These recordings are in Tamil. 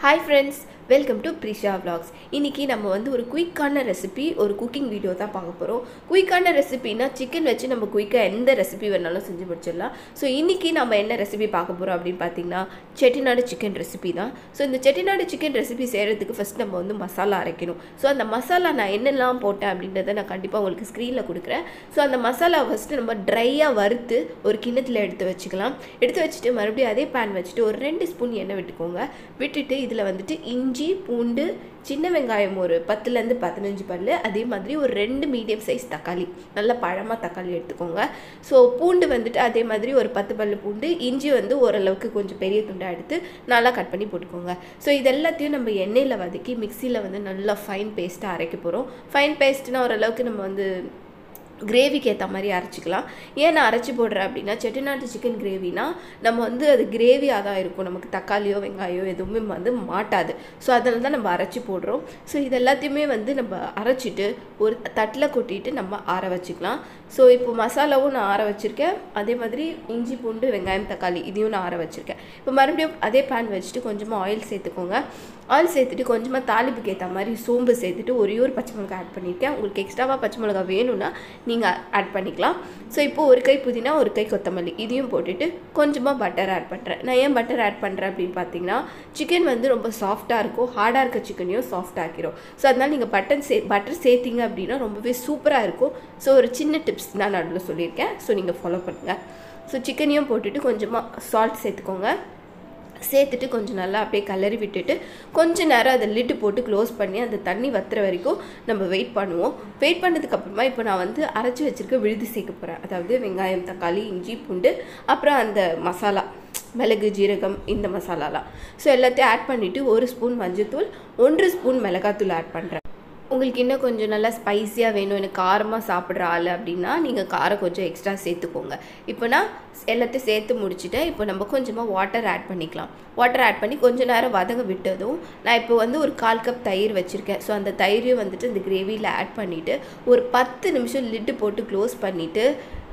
hi friends welcome to Prisha vlogs இன்னைக்கு நம்ம வந்து ஒரு குயிக்கான ரெசிபி ஒரு குக்கிங் வீடியோ தான் பார்க்க போகிறோம் குயிக்கான ரெசிபினா சிக்கன் வச்சு நம்ம குயிக்காக எந்த ரெசிபி வேணாலும் செஞ்சு முடிச்சிடலாம் ஸோ இன்னைக்கு நம்ம என்ன ரெசிபி பார்க்க போகிறோம் அப்படின்னு பார்த்தீங்கன்னா செட்டிநாடு சிக்கன் ரெசிபி தான் ஸோ இந்த செட்டிநாடு சிக்கன் ரெசிபி செய்கிறதுக்கு ஃபஸ்ட் நம்ம வந்து மசாலா அரைக்கணும் ஸோ அந்த மசாலா நான் என்னெல்லாம் போட்டேன் அப்படின்றத நான் கண்டிப்பாக உங்களுக்கு ஸ்க்ரீனில் கொடுக்குறேன் ஸோ அந்த மசாலா ஃபஸ்ட்டு நம்ம ட்ரையாக வறுத்து ஒரு கிண்ணத்தில் எடுத்து வச்சுக்கலாம் எடுத்து வச்சுட்டு மறுபடியும் அதே பேன் வச்சுட்டு ஒரு ரெண்டு ஸ்பூன் எண்ணெய் விட்டுக்கோங்க விட்டுட்டு இதில் வந்துட்டு இஞ்சி பூண்டு சின்ன வெங்காயம் ஒரு பத்துலேருந்து பதினஞ்சு பல் அதே மாதிரி ஒரு ரெண்டு மீடியம் சைஸ் தக்காளி நல்ல பழமாக தக்காளி எடுத்துக்கோங்க ஸோ பூண்டு வந்துட்டு அதே மாதிரி ஒரு பத்து பல் பூண்டு இஞ்சி வந்து ஓரளவுக்கு கொஞ்சம் பெரிய துண்டாக எடுத்து நல்லா கட் பண்ணி போட்டுக்கோங்க ஸோ இது எல்லாத்தையும் நம்ம எண்ணெயில் வதக்கி மிக்சியில் வந்து நல்லா ஃபைன் பேஸ்ட்டாக அரைக்க போகிறோம் ஃபைன் பேஸ்ட்னா ஓரளவுக்கு நம்ம வந்து கிரேவிக்கு ஏற்ற மாதிரி அரைச்சிக்கலாம் ஏன் நான் அரைச்சி போடுறேன் அப்படின்னா செட்டிநாட்டு சிக்கன் கிரேவினா நம்ம வந்து அது கிரேவியாக தான் இருக்கும் நமக்கு தக்காளியோ வெங்காயோ எதுவுமே வந்து மாட்டாது ஸோ அதில் தான் நம்ம அரைச்சி போடுறோம் ஸோ இது எல்லாத்தையுமே வந்து நம்ம அரைச்சிட்டு ஒரு தட்டில் கொட்டிட்டு நம்ம ஆற வச்சுக்கலாம் ஸோ இப்போ மசாலாவும் நான் ஆற வச்சுருக்கேன் அதே மாதிரி இஞ்சி பூண்டு வெங்காயம் தக்காளி இதையும் நான் ஆற வச்சுருக்கேன் இப்போ மறுபடியும் அதே பேன் வச்சுட்டு கொஞ்சமாக ஆயில் சேர்த்துக்கோங்க ஆயில் சேர்த்துட்டு கொஞ்சமாக தாளிப்புக்கு ஏற்ற மாதிரி சோம்பு சேர்த்துட்டு ஒரே ஒரு பச்சை மிளகா ஆட் பண்ணியிருக்கேன் உங்களுக்கு எக்ஸ்ட்ராவாக பச்சை மிளகா வேணும்னா நீங்கள் ஆட் பண்ணிக்கலாம் ஸோ இப்போது ஒரு கை புதினா ஒரு கை கொத்தமல்லி இதையும் போட்டுட்டு கொஞ்சமாக பட்டர் ஆட் பண்ணுறேன் நான் ஏன் பட்டர் ஆட் பண்ணுறேன் அப்படின்னு பார்த்தீங்கன்னா சிக்கன் வந்து ரொம்ப சாஃப்டாக இருக்கும் ஹார்டாக இருக்க சிக்கனையும் சாஃப்ட் ஆக்கிரும் ஸோ அதனால் நீங்கள் பட்டன் சே பட்டர் சேர்த்திங்க அப்படின்னா ரொம்பவே சூப்பராக இருக்கும் ஸோ ஒரு சின்ன டிப்ஸ் நான் நடுவில் சொல்லியிருக்கேன் ஸோ நீங்கள் ஃபாலோ பண்ணுங்கள் ஸோ சிக்கனையும் போட்டுட்டு கொஞ்சமாக சால்ட் சேர்த்துக்கோங்க சேர்த்துட்டு கொஞ்சம் நல்லா அப்படியே கலரி விட்டுட்டு கொஞ்ச நேரம் அதை லிட்டு போட்டு க்ளோஸ் பண்ணி அந்த தண்ணி வத்துற வரைக்கும் நம்ம வெயிட் பண்ணுவோம் வெயிட் பண்ணதுக்கப்புறமா இப்போ நான் வந்து அரைச்சி வச்சுருக்க விழுது சேர்க்க போகிறேன் அதாவது வெங்காயம் தக்காளி இஞ்சி பூண்டு அப்புறம் அந்த மசாலா மிளகு ஜீரகம் இந்த மசாலாலாம் ஸோ எல்லாத்தையும் ஆட் பண்ணிவிட்டு ஒரு ஸ்பூன் மஞ்சள்தூள் ஒன்று ஸ்பூன் மிளகாத்தூள் ஆட் பண்ணுறேன் உங்களுக்கு இன்னும் கொஞ்சம் நல்லா ஸ்பைஸியாக வேணும் எனக்கு காரமாக சாப்பிட்ற ஆள் அப்படின்னா நீங்கள் காரம் கொஞ்சம் எக்ஸ்ட்ரா சேர்த்துக்கோங்க இப்போ நான் எல்லாத்தையும் சேர்த்து முடிச்சுட்டேன் இப்போ நம்ம கொஞ்சமாக வாட்டர் ஆட் பண்ணிக்கலாம் வாட்டர் ஆட் பண்ணி கொஞ்ச நேரம் வதங்க விட்டதும் நான் இப்போ வந்து ஒரு கால் கப் தயிர் வச்சுருக்கேன் ஸோ அந்த தயிரையும் வந்துட்டு இந்த கிரேவியில் ஆட் பண்ணிவிட்டு ஒரு பத்து நிமிஷம் லிட்டு போட்டு க்ளோஸ் பண்ணிவிட்டு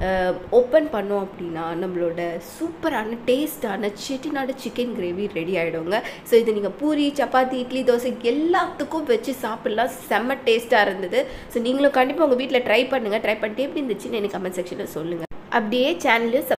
ஓப்பன் பண்ணோம் அப்படின்னா நம்மளோட சூப்பரான டேஸ்டான செட்டிநாடு சிக்கன் கிரேவி ரெடி ஆகிடுங்க ஸோ இது நீங்கள் பூரி சப்பாத்தி இட்லி தோசை எல்லாத்துக்கும் வச்சு சாப்பிட்லாம் செம்ம டேஸ்ட்டாக இருந்தது ஸோ நீங்களும் கண்டிப்பாக உங்கள் வீட்டில் ட்ரை பண்ணுங்கள் ட்ரை பண்ணிட்டு எப்படி இருந்துச்சுன்னு எனக்கு கமெண்ட் செக்ஷனில் சொல்லுங்கள் அப்படியே சேனலையும்